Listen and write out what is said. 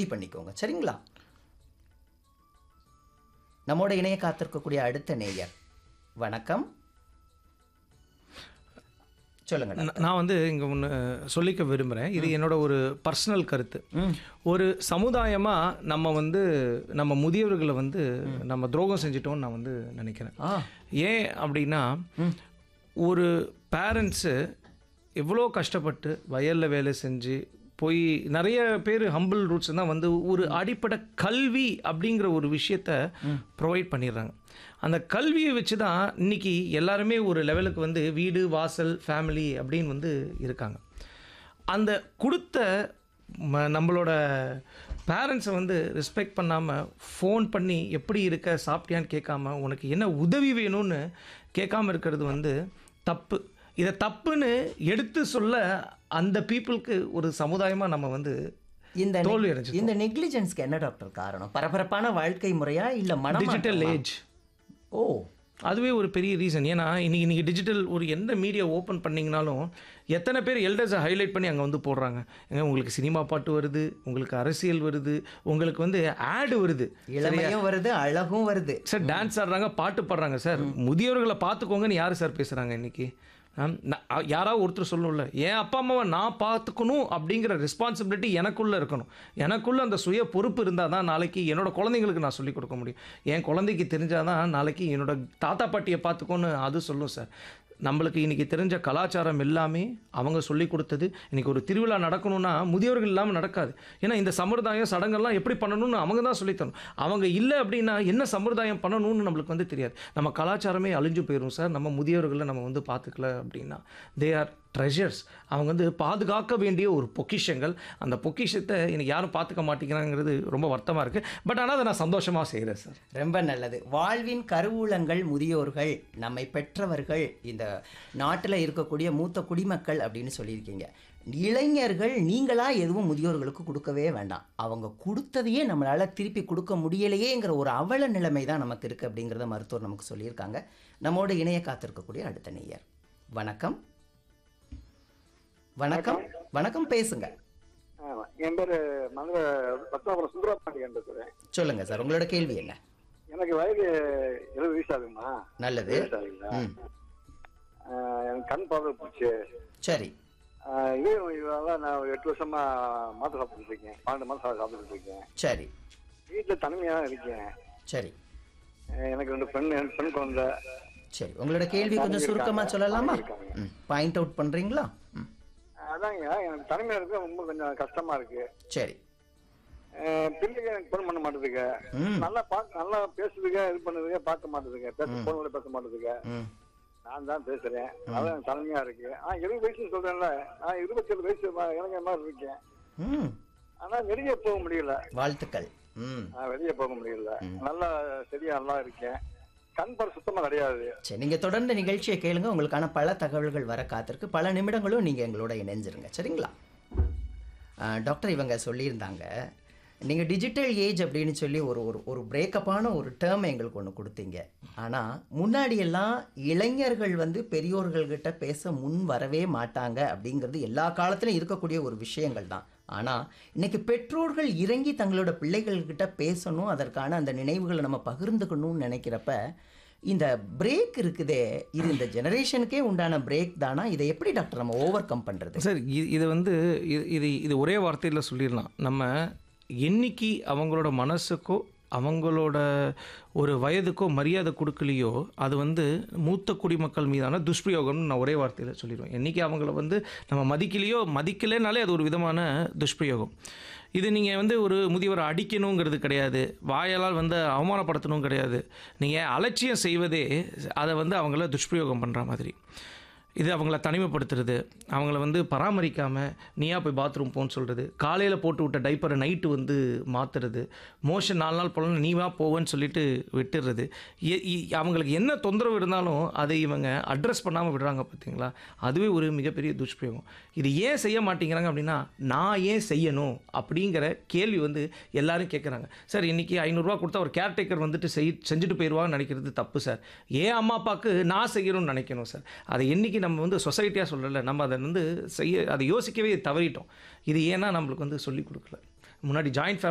உறுதி பண்ணிக்கோங்க சரிங்களா நம்மோட இணைய காத்திருக்கக்கூடிய அடுத்த நேயர் வணக்கம் சொல்லுங்க ந- நான் வந்து இங்கே ஒன்று சொல்லிக்க விரும்புகிறேன் இது என்னோட ஒரு பர்சனல் கருத்து ம் ஒரு சமுதாயமாக நம்ம வந்து நம்ம முதியவர்களை வந்து நம்ம துரோகம் செஞ்சிட்டோம்னு நான் வந்து நினைக்கிறேன் ஆ ஏன் அப்படின்னா ஒரு பேரண்ட்ஸு எவ்வளோ கஷ்டப்பட்டு வயலில் வேலை செஞ்சு போய் நிறைய பேர் ஹம்பிள் ரூட்ஸ் தான் வந்து ஒரு அடிப்படை கல்வி அப்படிங்கிற ஒரு விஷயத்த ப்ரொவைட் பண்ணிடுறாங்க அந்த கல்வியை வச்சு தான் இன்னைக்கு எல்லாருமே ஒரு லெவலுக்கு வந்து வீடு வாசல் ஃபேமிலி அப்படின்னு வந்து இருக்காங்க அந்த கொடுத்த ம- நம்மளோட பேரண்ட்ஸை வந்து ரெஸ்பெக்ட் பண்ணாமல் ஃபோன் பண்ணி எப்படி இருக்க சாப்பிட்டியான்னு கேட்காம உனக்கு என்ன உதவி வேணும்னு கேட்காம இருக்கிறது வந்து தப்பு இதை தப்புன்னு எடுத்து சொல்ல அந்த பீப்புளுக்கு ஒரு சமுதாயமாக நம்ம வந்து இந்த நெ- தோல்வி அடைஞ்சிட்டோம். இந்த நெக்லிஜென்ஸ்க்கு என்ன டாக்டர் காரணம் பரபரப்பான வாழ்க்கை முறையா இல்ல மனம் டிஜிட்டல் ஏஜ் ஓ அதுவே ஒரு பெரிய ரீசன் ஏன்னா இன்னைக்கு நீங்கள் டிஜிட்டல் ஒரு எந்த மீடியா ஓப்பன் பண்ணிங்கனாலும் எத்தனை பேர் எல்டர்ஸை ஹைலைட் பண்ணி அங்கே வந்து போடுறாங்க ஏங்க உங்களுக்கு சினிமா பாட்டு வருது உங்களுக்கு அரசியல் வருது உங்களுக்கு வந்து ஆடு வருது இளமையும் வருது அழகும் வருது சார் டான்ஸ் ஆடுறாங்க பாட்டு பாடுறாங்க சார் முதியவர்களை பார்த்துக்கோங்கன்னு யார் சார் பேசுகிறாங்க இன்னைக்கு ஆம், நான் அ- யாராவது ஒருத்தர் சொல்லணும்ல என் அப்பா அம்மாவை நான் பார்த்துக்கணும் அப்படிங்கிற ரெஸ்பான்சிபிலிட்டி எனக்குள்ளே இருக்கணும் எனக்குள்ளே அந்த சுய பொறுப்பு இருந்தால் தான் நாளைக்கு என்னோட குழந்தைங்களுக்கு நான் சொல்லிக் கொடுக்க முடியும் என் குழந்தைக்கு தெரிஞ்சால் தான் நாளைக்கு என்னோட தாத்தா பாட்டியை பார்த்துக்கோன்னு அது சொல்லும் சார் நம்மளுக்கு இன்றைக்கி தெரிஞ்ச கலாச்சாரம் எல்லாமே அவங்க சொல்லி கொடுத்தது இன்றைக்கி ஒரு திருவிழா நடக்கணும்னா முதியவர்கள் இல்லாமல் நடக்காது ஏன்னா இந்த சம்பிரதாயம் சடங்கெல்லாம் எப்படி பண்ணணும்னு அவங்க தான் சொல்லித்தரணும் அவங்க இல்லை அப்படின்னா என்ன சம்பிரதாயம் பண்ணணும்னு நம்மளுக்கு வந்து தெரியாது நம்ம கலாச்சாரமே அழிஞ்சு போயிடும் சார் நம்ம முதியவர்களை நம்ம வந்து பார்த்துக்கல அப்படின்னா தே ஆர் ட்ரெஷர்ஸ் அவங்க வந்து பாதுகாக்க வேண்டிய ஒரு பொக்கிஷங்கள் அந்த பொக்கிஷத்தை இன்னைக்கு யாரும் பார்த்துக்க மாட்டேங்கிறாங்கிறது ரொம்ப வருத்தமாக இருக்குது பட் ஆனால் அதை நான் சந்தோஷமாக செய்கிறேன் சார் ரொம்ப நல்லது வாழ்வின் கருவூலங்கள் முதியோர்கள் நம்மை பெற்றவர்கள் இந்த நாட்டில் இருக்கக்கூடிய மூத்த குடிமக்கள் அப்படின்னு சொல்லியிருக்கீங்க இளைஞர்கள் நீங்களா எதுவும் முதியோர்களுக்கு கொடுக்கவே வேண்டாம் அவங்க கொடுத்ததையே நம்மளால் திருப்பி கொடுக்க முடியலையேங்கிற ஒரு அவல நிலைமை தான் நமக்கு இருக்குது அப்படிங்கிறத மருத்துவர் நமக்கு சொல்லியிருக்காங்க நம்மோட இணைய காத்திருக்கக்கூடிய அடுத்த நேயர் வணக்கம் வணக்கம் வணக்கம் பேசுங்க ஆமா. என் பேரு மதுரை பத்மாபுரம் சுந்தரபாண்டியன் பேசுறேன் சொல்லுங்க சார் உங்களோட கேள்வி என்ன எனக்கு வயது எழுபது வயசு ஆகுமா நல்லது வயசு ஆகுங்களா ம் ஆஹ் எனக்கு கண் பார்வை போச்சு சரி ஆஹ் இதே இதெல்லாம் நான் ஒரு எட்டு வருஷமா மாத்திரை சாப்பிட்டுட்டு இருக்கேன் பன்னெண்டு மாதம் சாப்பிட்டுட்டு இருக்கேன் சரி வீட்டில் தனிமையா தான் இருக்கேன் சரி ஆஹ் எனக்கு ரெண்டு பெண் ரெண்டு பெண் குழந்தை சரி உங்களோட கேள்வி கொஞ்சம் சுருக்கமா சொல்லலாமா இருக்காங்க. ம் பாயிண்ட் அவுட் பண்றீங்களா ம் அதாங்க எனக்கு தனிமையா இருக்க ரொம்ப கொஞ்சம் கஷ்டமா இருக்கு சரி ஆஹ் பிள்ளைங்க எனக்கு ஃபோன் பண்ண மாட்டேதுங்க ம் நல்லா பார்க்க நல்லா பேசுதுங்க இது பண்ணுதுங்க பார்க்க மாட்டேதுங்க பேச ஃபோன் கூட பேச மாட்டேதுங்க ம் நான் தான் பேசுறேன் அதான் எனக்கு தலைமையா இருக்கு ஆ இருபது வயசு சொல்றேன்ல நான் இருபத்தேழு வயசு ம- இளைஞர் மாதிரி இருக்கேன் ம் ஆனா வெளியே போக முடியல வாழ்த்துக்கள் ம் நான் வெளியே போக முடியல நல்லா சரியா நல்லா இருக்கேன் கண் பார் சுத்தமா கிடையாது சரி நீங்க தொடர்ந்து நிகழ்ச்சியை கேளுங்க உங்களுக்கான பல தகவல்கள் வர காத்திருக்கு பல நிமிடங்களும் நீங்க எங்களோட இணைஞ்சிருங்க சரிங்களா ஆ, டாக்டர் இவங்க சொல்லியிருந்தாங்க நீங்கள் டிஜிட்டல் ஏஜ் அப்படின்னு சொல்லி ஒரு ஒரு ஒரு பிரேக்கப்பான ஒரு டேர்ம் எங்களுக்கு ஒன்று கொடுத்தீங்க ஆனால் முன்னாடியெல்லாம் இளைஞர்கள் வந்து பெரியோர்கள்கிட்ட பேச முன் வரவே மாட்டாங்க அப்படிங்கிறது எல்லா காலத்திலும் இருக்கக்கூடிய ஒரு விஷயங்கள் தான் ஆனால் இன்னைக்கு பெற்றோர்கள் இறங்கி தங்களோட பிள்ளைகள்கிட்ட பேசணும் அதற்கான அந்த நினைவுகளை நம்ம பகிர்ந்துக்கணும்னு நினைக்கிறப்ப இந்த பிரேக் இருக்குதே இது இந்த ஜெனரேஷனுக்கே உண்டான பிரேக் தானா இதை எப்படி டாக்டர் நம்ம ஓவர் கம் பண்ணுறது சார் இது இது வந்து இது இது இது ஒரே வார்த்தையில் சொல்லிடலாம் நம்ம என்னைக்கு அவங்களோட மனசுக்கோ அவங்களோட ஒரு வயதுக்கோ மரியாதை கொடுக்கலையோ அது வந்து மூத்த குடிமக்கள் மீதான துஷ்பிரயோகம்னு நான் ஒரே வார்த்தையில் சொல்லிடுவேன் என்னைக்கு அவங்கள வந்து நம்ம மதிக்கலையோ மதிக்கலைனாலே அது ஒரு விதமான துஷ்பிரயோகம் இது நீங்கள் வந்து ஒரு முதியவரை அடிக்கணுங்கிறது கிடையாது வாயால் வந்து அவமானப்படுத்தணும் கிடையாது நீங்கள் அலட்சியம் செய்வதே அதை வந்து அவங்கள துஷ்பிரயோகம் பண்ணுற மாதிரி இது அவங்கள தனிமைப்படுத்துறது அவங்கள வந்து பராமரிக்காமல் நீயா போய் பாத்ரூம் போன்னு சொல்கிறது காலையில் போட்டு விட்ட டைப்பரை நைட்டு வந்து மாற்றுறது மோஷன் நாலு நாள் போல நீ வா போவேன்னு சொல்லிட்டு விட்டுறது எ- இ- அவங்களுக்கு என்ன தொந்தரவு இருந்தாலும் அதை இவங்க அட்ரஸ் பண்ணாமல் விடுறாங்க பார்த்தீங்களா அதுவே ஒரு மிகப்பெரிய துஷ்பிரயோகம் இது ஏன் செய்ய மாட்டேங்கிறாங்க அப்படின்னா நான் ஏன் செய்யணும் அப்படிங்கிற கேள்வி வந்து எல்லாரும் கேட்குறாங்க சார் இன்றைக்கி ஐநூறுரூவா கொடுத்தா ஒரு கேர்டேக்கர் வந்துட்டு செய் செஞ்சுட்டு போயிடுவான்னு நினைக்கிறது தப்பு சார் ஏன் அம்மா அப்பாவுக்கு நான் செய்யணும்னு நினைக்கணும் சார் அதை என்னைக்கு நம்ம வந்து சொசைட்டியாக சொல்லலை நம்ம அதை வந்து செய்ய அதை யோசிக்கவே தவறிட்டோம் இது ஏன்னா நம்மளுக்கு வந்து சொல்லிக் கொடுக்கல முன்னாடி ஜாயின்ட்